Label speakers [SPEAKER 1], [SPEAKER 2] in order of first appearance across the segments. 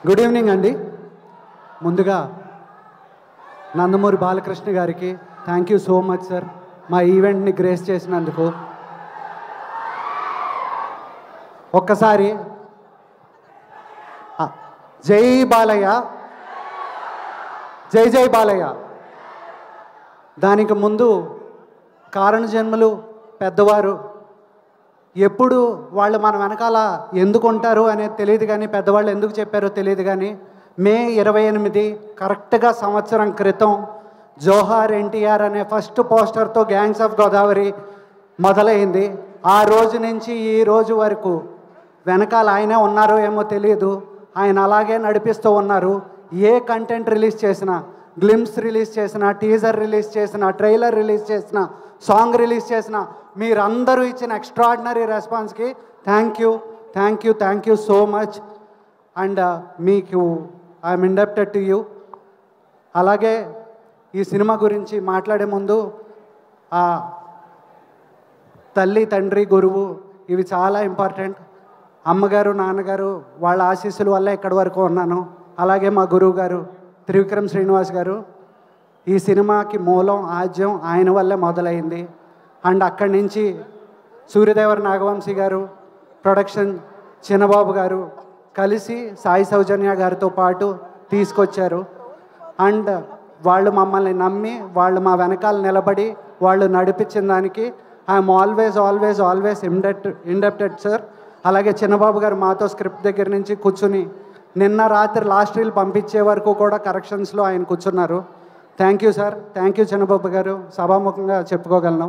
[SPEAKER 1] good evening అండి ముందుగా నందమూరి బాలకృష్ణ గారికి thank you so much sir మా ఈవెంట్ని గ్రేస్ చేసినందుకు ఒక్కసారి ఆ, జై బాలయ్య జై జై బాలయ్య దానికి ముందు కారణ జన్మలు పెద్దవారు ఎప్పుడు వాళ్ళు మన వెనకాల ఎందుకు ఉంటారు అనేది తెలియదు కానీ పెద్దవాళ్ళు ఎందుకు చెప్పారో తెలియదు కానీ మే ఇరవై ఎనిమిది కరెక్ట్గా సంవత్సరం క్రితం జోహార్ ఎన్టీఆర్ అనే ఫస్ట్ పోస్టర్తో గ్యాంగ్స్ ఆఫ్ గోదావరి మొదలైంది ఆ రోజు నుంచి ఈ రోజు వరకు వెనకాల ఆయనే ఉన్నారో ఏమో తెలియదు ఆయన అలాగే నడిపిస్తూ ఉన్నారు ఏ కంటెంట్ రిలీజ్ చేసినా గ్లిమ్స్ రిలీజ్ చేసిన టీజర్ రిలీజ్ చేసిన ట్రైలర్ రిలీజ్ చేసిన సాంగ్ రిలీజ్ చేసిన మీరందరూ ఇచ్చిన ఎక్స్ట్రాడినరీ రెస్పాన్స్కి thank you thank you thank you so much and మీకు ఐఎమ్ ఇండప్టెడ్ టు యూ అలాగే ఈ సినిమా గురించి మాట్లాడే ముందు ఆ తల్లి తండ్రి గురువు ఇవి చాలా ఇంపార్టెంట్ అమ్మగారు నాన్నగారు వాళ్ళ ఆశీస్సుల వల్ల ఇక్కడి వరకు ఉన్నాను అలాగే మా గురువు గారు త్రివిక్రమ్ శ్రీనివాస్ గారు ఈ సినిమాకి మూలం ఆద్యం ఆయన వల్లే మొదలైంది అండ్ అక్కడి నుంచి సూర్యదేవర నాగవంశీ గారు ప్రొడక్షన్ చిన్నబాబు గారు కలిసి సాయి సౌజన్య గారితో పాటు తీసుకొచ్చారు అండ్ వాళ్ళు మమ్మల్ని నమ్మి వాళ్ళు మా వెనకాల నిలబడి వాళ్ళు నడిపించిన దానికి I'm always always always indebt indebted sir అలాగే చిన్నబాబు గారు మాతో స్క్రిప్ట్ దగ్గర నుంచి కూర్చుని నిన్న రాత్రి లాస్ట్ రీల్ పంపించే వరకు కూడా కరెక్షన్స్లో ఆయన కూర్చున్నారు thank you sir thank you Chinnababu garu సభాముఖంగా చెప్పుకోగలను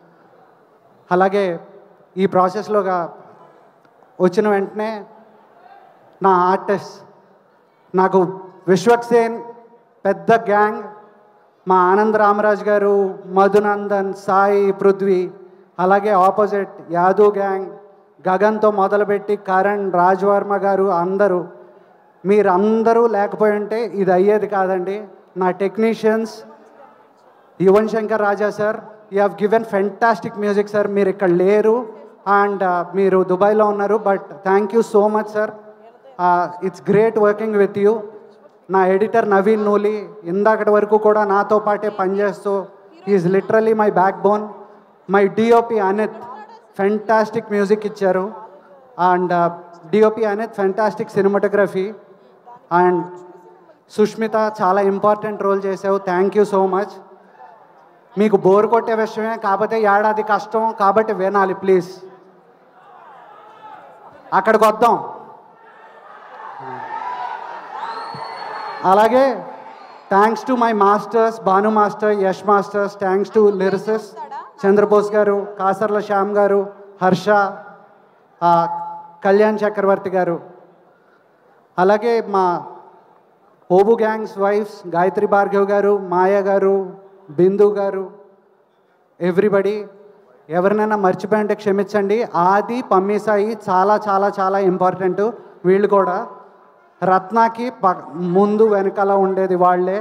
[SPEAKER 1] అలాగే ఈ ప్రాసెస్లోగా వచ్చిన వెంటనే నా ఆర్టిస్ట్ నాకు విశ్వక్సేన్ పెద్ద గ్యాంగ్ మా ఆనంద్ రామరాజ్ గారు మధునందన్ సాయి పృథ్వీ అలాగే ఆపోజిట్ యాదవ్ గ్యాంగ్ గగన్తో మొదలుపెట్టి కరణ్ రాజ్ వర్మ గారు అందరూ మీరందరూ లేకపోయి ఉంటే ఇది అయ్యేది కాదండి నా technicians Yuvan Shankar Raja sir you have given fantastic music sir మీరు ఇక్కడ లేరు అండ్ మీరు దుబాయ్లో ఉన్నారు but thank you so much sir it's great working with you నా ఎడిటర్ నవీన్ నూలి ఇందాకటి వరకు కూడా నాతో పాటే పనిచేస్తూ is literally my backbone my DOP Anith fantastic music ఇచ్చారు and DOP Anith fantastic cinematography and Sushmita చాలా ఇంపార్టెంట్ రోల్ చేసావు థ్యాంక్ యూ సో మచ్ మీకు బోర్ కొట్టే విషయమే కాకపోతే ఏడాది కష్టం కాబట్టి వినాలి ప్లీజ్ అక్కడికి వద్దాం అలాగే thanks to my masters Bhanu master Yash masters thanks to lyricists Chandrabose garu Kasarla Shyam గారు హర్ష ఆ, కళ్యాణ్ చక్రవర్తి గారు అలాగే మా ఓబు గ్యాంగ్స్ వైఫ్స్ గాయత్రి భార్గవ్ గారు మాయ గారు బిందు గారు ఎవ్రీబడి ఎవరినైనా మర్చిపోయింటే క్షమించండి ఆది పమ్మీసాయి చాలా చాలా చాలా ఇంపార్టెంట్ వీళ్ళు కూడా రత్నాకి ప ముందు వెనకాల ఉండేది వాళ్ళే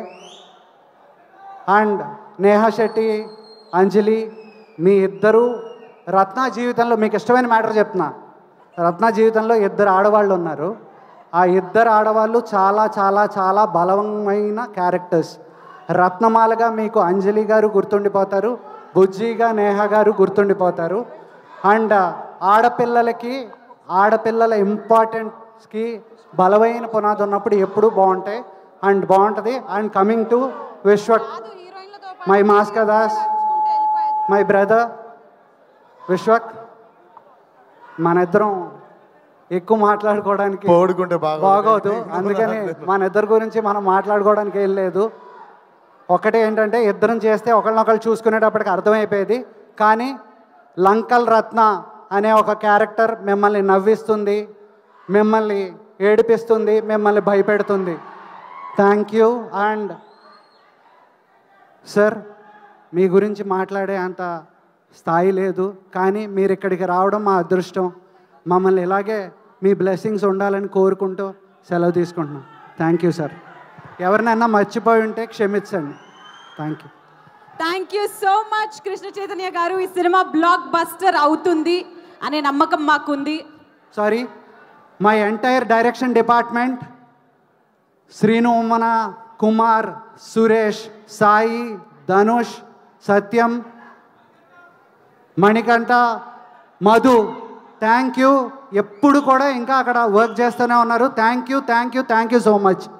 [SPEAKER 1] అండ్ నేహా శెట్టి అంజలి మీ ఇద్దరు రత్న జీవితంలో మీకు ఇష్టమైన మ్యాటర్ చెప్తున్నా రత్న జీవితంలో ఇద్దరు ఆడవాళ్ళు ఉన్నారు ఆ ఇద్దరు ఆడవాళ్ళు చాలా చాలా చాలా బలమైన క్యారెక్టర్స్ రత్నమాలగా మీకు అంజలి గారు గుర్తుండిపోతారు బుజ్జిగా నేహ గారు గుర్తుండిపోతారు అండ్ ఆడపిల్లలకి ఆడపిల్లల ఇంపార్టెన్స్కి బలమైన పునాది ఉన్నప్పుడు ఎప్పుడూ బాగుంటాయి అండ్ బాగుంటుంది and coming to Vishwak my Mass Ka Das my brother Vishwak మన ఇద్దరం ఎక్కువ మాట్లాడుకోవడానికి
[SPEAKER 2] పోడుకుంటే బాగా
[SPEAKER 1] బాగోదు అందుకని మన ఇద్దరి గురించి మనం మాట్లాడుకోవడానికి ఏం లేదు ఒకటే ఏంటంటే ఇద్దరం చేస్తే ఒకళ్ళనొకళ్ళు చూసుకునేటప్పటికి అర్థమైపోయేది కానీ లంకల్ రత్న అనే ఒక క్యారెక్టర్ మిమ్మల్ని నవ్విస్తుంది మిమ్మల్ని ఏడిపిస్తుంది మిమ్మల్ని భయపెడుతుంది థ్యాంక్ యూ అండ్ సార్ మీ గురించి మాట్లాడే అంత స్థాయి లేదు కానీ మీరు ఇక్కడికి రావడం మా అదృష్టం మమ్మల్ని ఇలాగే మీ బ్లెస్సింగ్స్ ఉండాలని కోరుకుంటూ సెలవు తీసుకుంటున్నాం థ్యాంక్ యూ సార్ ఎవరినైనా మర్చిపోయి ఉంటే క్షమించండి thank you
[SPEAKER 3] thank you so much Krishna Chaitanya garu ఈ సినిమా బ్లాక్ బస్టర్ అవుతుంది అనే నమ్మకం మాకుంది
[SPEAKER 1] sorry my entire direction department Srinu Ummana Kumar Suresh Sai Dhanush Satyam Manikanta Madhu thank you ఎప్పుడు కూడా ఇంకా అక్కడ వర్క్ చేస్తూనే ఉన్నారు thank you thank you thank you so much